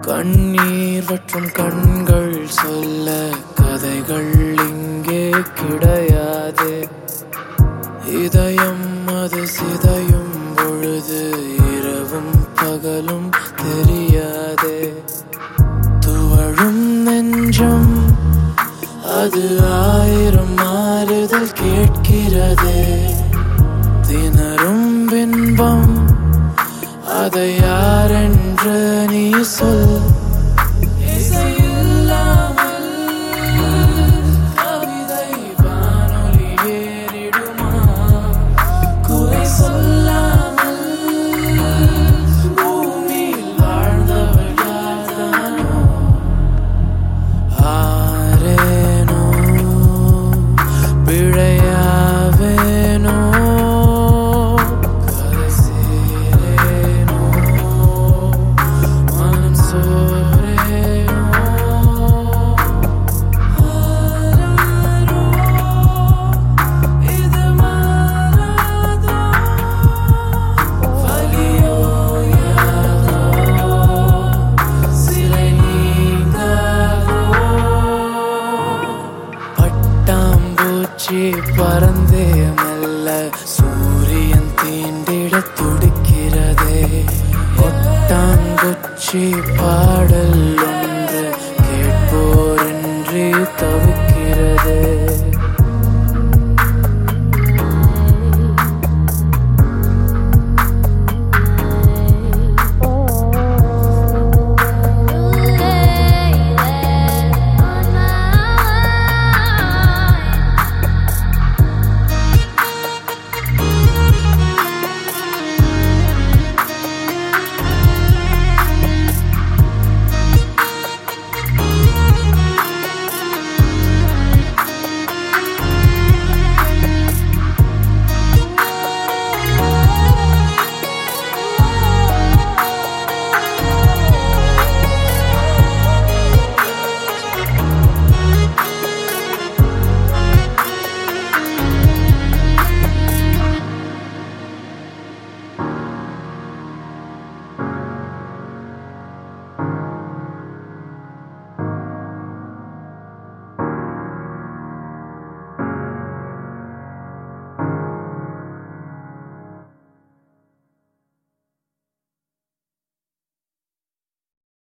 கண்ணீர் வற்றும் கண்கள் சொல்ல கதைகள் இங்கே கிடையாது இதயம் அது சிதையும் பொழுது இரவும் பகலும் தெரியாதே துவழும் நெஞ்சம் அது ஆயிரம் மாறுதல் கேட்கிறதே திணறும் பின்பம் அதை யாரென்று நீ சொல் இசையில்லாமல் கவிதை வானொலி ஏறிடுமா குறை சொல்லாமல் பூமியில் வாழ்ந்தவள் யார்தானோ ஆரேனோ பிழையாவேனோ கரை சேரேனோ மனம் சோரேனோ ஆராரோ இது மாறாதோ வலியோ யாதோ சிலை நீங்காதோ பட்டாம்பூச்சி பறந்தே மெல்ல சூரியன் தீண்டிட துடிக்கிறதே கொட்டாங்குச்சி பாடல் ஒன்று கேட்போரின்றி தவிக்கிறதே